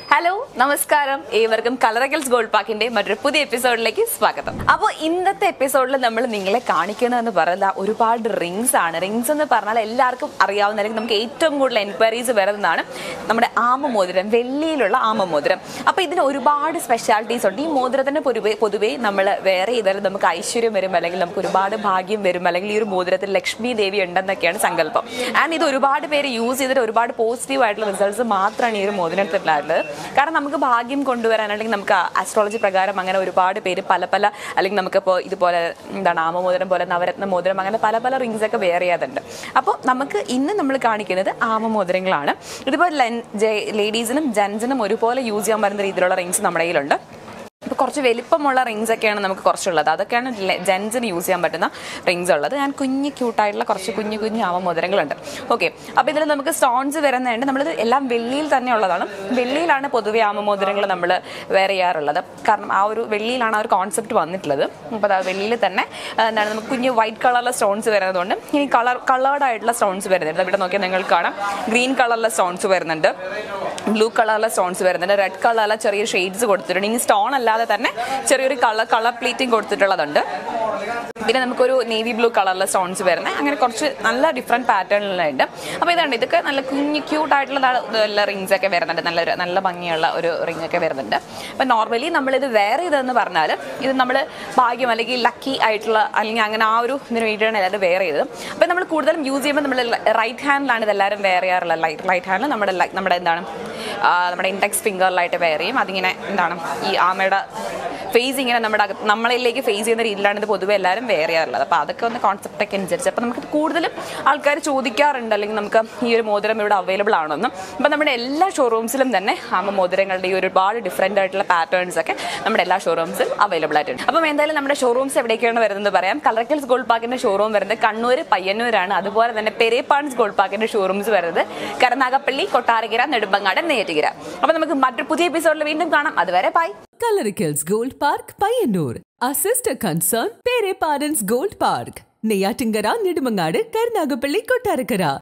Hello നമസ്കാരം ഏവർക്കും കളറകൽസ് gold പാക്കിന്റെ മറ്റൊരു പുതിയ എപ്പിസോഡിലേക്ക് സ്വാഗതം അപ്പോൾ ഇന്നത്തെ എപ്പിസോഡിൽ നമ്മൾ നിങ്ങളെ കാണിക്കുന്നതെന്ന് പറയുന്നത് ഒരുപാട് റിങ്സ് ആണ് റിങ്സ് എന്ന് പറഞ്ഞാൽ എല്ലാവർക്കും അറിയാവുന്ന അല്ലെങ്കിൽ നമുക്ക് ഏറ്റവും കൂടുതൽ എൻക്വയറീസ് വരുന്നതാണ് നമ്മുടെ ആമ മോതിരം വെള്ളിയിലുള്ള ആമ മോതിരം അപ്പോൾ ഇതിന് ഒരുപാട് സ്പെഷ്യാലിറ്റീസ് ഉണ്ട് ഈ മോതിരത്തിന് പൊതുവെ പൊതുവേ നമ്മൾ വേറെ ചെയ്താലും നമുക്ക് ഐശ്വര്യം വരും അല്ലെങ്കിൽ നമുക്ക് ഒരുപാട് ഭാഗ്യം വരും അല്ലെങ്കിൽ ഈ ഒരു മോതിരത്തിൽ ലക്ഷ്മി ദേവി ഉണ്ടെന്നൊക്കെയാണ് സങ്കല്പം ആൻഡ് ഇത് ഒരുപാട് പേര് യൂസ് ചെയ്തിട്ട് ഒരുപാട് പോസിറ്റീവ് ആയിട്ടുള്ള റിസൾട്ട്സ് മാത്രമാണ് ഈ ഒരു മോതിരത്തിലുള്ളത് കാരണം നമുക്ക് ഭാഗ്യം കൊണ്ടുവരാൻ അല്ലെങ്കിൽ നമുക്ക് ആസ്ട്രോളജി പ്രകാരം അങ്ങനെ ഒരുപാട് പേര് പല പല അല്ലെങ്കിൽ നമുക്കിപ്പോൾ ഇതുപോലെ എന്താണ് ആമമോതിരം പോലെ നവരത്ന മോതിരം അങ്ങനെ പല പല റിങ്സ് ഒക്കെ വെയർ ചെയ്യാറുണ്ട് അപ്പോൾ നമുക്ക് ഇന്ന് നമ്മൾ കാണിക്കുന്നത് ആമമോതിരങ്ങളാണ് ഇതിപ്പോൾ ലേഡീസിനും ജെൻസിനും ഒരുപോലെ യൂസ് ചെയ്യാൻ പറ്റുന്ന രീതിയിലുള്ള റിങ്സ് നമ്മുടെ കയ്യിലുണ്ട് ഇപ്പോൾ കുറച്ച് വലിപ്പമുള്ള റിങ്സ് ഒക്കെയാണ് നമുക്ക് കുറച്ചുള്ളത് അതൊക്കെയാണ് ജെൻസിന് യൂസ് ചെയ്യാൻ പറ്റുന്ന റിങ്സ് ഉള്ളത് ഞാൻ കുഞ്ഞ് ക്യൂട്ടായിട്ടുള്ള കുറച്ച് കുഞ്ഞു കുഞ്ഞു ആവ മോതിരങ്ങളുണ്ട് ഓക്കെ അപ്പോൾ ഇതിൽ നമുക്ക് സ്റ്റോൺസ് വരുന്നതുകൊണ്ട് നമ്മളിത് എല്ലാം വെള്ളിയിൽ തന്നെ ഉള്ളതാണ് വെള്ളിയിലാണ് പൊതുവെ ആമ മോതിരങ്ങൾ നമ്മൾ വെയർ ചെയ്യാറുള്ളത് കാരണം ആ ഒരു വെള്ളിയിലാണ് ആ ഒരു കോൺസെപ്റ്റ് വന്നിട്ടുള്ളത് അപ്പോൾ അത് വെള്ളിയിൽ തന്നെ ആ, എന്താണ് നമുക്ക് കുഞ്ഞ് വൈറ്റ് കളറിലെ സ്റ്റോൺസ് വരുന്നതുകൊണ്ട് ഇനി കളർ കളേർഡ് ആയിട്ടുള്ള സ്റ്റോൺസ് വരുന്നുണ്ട് ഇവിടെ നോക്കിയാൽ നിങ്ങൾക്ക് കാണാം ഗ്രീൻ കളറിലെ സ്റ്റോൺസ് വരുന്നുണ്ട് ബ്ലൂ കളറിലെ സ്റ്റോൺസ് വരുന്നുണ്ട് റെഡ് കളറിലെ ചെറിയ ഷെയ്ഡ്സ് കൊടുത്തിട്ടുണ്ട് ഇനി സ്റ്റോൺ അല്ലാതെ തന്നെ ചെറിയൊരു കളർ കളർ പ്ലേറ്റിംഗ് കൊടുത്തിട്ടുള്ളതുണ്ട് പിന്നെ നമുക്കൊരു നേവി ബ്ലൂ കളറിലെ സ്റ്റോൺസ് വരുന്നത് അങ്ങനെ കുറച്ച് നല്ല ഡിഫറെൻറ്റ് പാറ്റേണിലുണ്ട് അപ്പോൾ ഇതാണ് ഇതൊക്കെ നല്ല കുഞ്ഞ് ക്യൂട്ട് ആയിട്ടുള്ള നല്ല റിങ്സ് ഒക്കെ വരുന്നുണ്ട് നല്ല ഒരു- നല്ല ഭംഗിയുള്ള ഒരു റിംഗ് ഒക്കെ വരുന്നുണ്ട് അപ്പം നോർമലി നമ്മളിത് വേറെ ചെയ്തതെന്ന് പറഞ്ഞാൽ ഇത് നമ്മൾ ഭാഗ്യം അല്ലെങ്കിൽ ലക്കി ആയിട്ടുള്ള അല്ലെങ്കിൽ അങ്ങനെ ആ ഒരു ഇതിന് വേണ്ടിയിട്ടാണ് എല്ലാവരും വെയർ ചെയ്തത് അപ്പം നമ്മൾ കൂടുതലും യൂസ് ചെയ്യുമ്പോൾ നമ്മൾ റൈറ്റ് ഹാൻഡിലാണ് ഇതെല്ലാവരും വെയർ ചെയ്യാറുള്ളത് ലൈറ്റ് റൈറ്റ് ഹാൻഡിൽ നമ്മുടെ like നമ്മുടെ എന്താണ് ആ, നമ്മുടെ ഇൻഡെക്സ് ഫിംഗറിലായിട്ട് വെയർ ചെയ്യും അതിങ്ങനെ എന്താണ് ഈ ആമയുടെ ഫേസ് ഇങ്ങനെ നമ്മുടെ അകത്ത് നമ്മളിലേക്ക് ഫേസ് ചെയ്യുന്ന രീതിയിലാണ് ഇത് പൊതുവെ എല്ലാവരും വെയർ ചെയ്യാറുള്ളത് അപ്പോൾ അതൊക്കെ ഒന്ന് കോൺസെപ്റ്റ് ഒക്കെ അനുസരിച്ച് അപ്പോൾ നമുക്ക് കൂടുതലും ആൾക്കാർ ചോദിക്കാറുണ്ട് അല്ലെങ്കിൽ നമുക്ക് ഈ ഒരു മോതിരം ഇവിടെ അവൈലബിൾ ആണെന്നും അപ്പോൾ നമ്മുടെ എല്ലാ ഷോറൂംസിലും തന്നെ ആമ മോതിരങ്ങളുടെ ഈ ഒരുപാട് ഡിഫറെൻ്റ് ആയിട്ടുള്ള പാറ്റേൺസ് ഒക്കെ നമ്മുടെ എല്ലാ ഷോറൂംസിലും അവൈലബിൾ ആയിട്ടുണ്ട് അപ്പം എന്തായാലും നമ്മുടെ ഷോറൂംസ് എവിടേക്കാണ് വരുന്നത് പറയാം കളറക്കൽസ് ഗോൾഡ് പാക്കിന്റെ ഷോറൂം വരുന്നത് കണ്ണൂർ പയ്യന്നൂരാണ് അതുപോലെ തന്നെ പെരേപ്പാൺസ് ഗോൾഡ് പാക്കിന്റെ ഷോറൂംസ് വരുന്നത് കരുനാഗപ്പള്ളി കൊട്ടാരക്കര നെടുമ്പങ്ങാട് നെയ്യാറ്റിക്കര അപ്പോൾ നമുക്ക് മറ്റൊരു പുതിയ എപ്പിസോഡിൽ വീണ്ടും കാണാം അതുവരെ bye Coloricals Gold Park, Payyanur. Our sister concern, Pere Parents Gold Park. Neyyattinkara Nedumangad Karunagappally Kottarakkara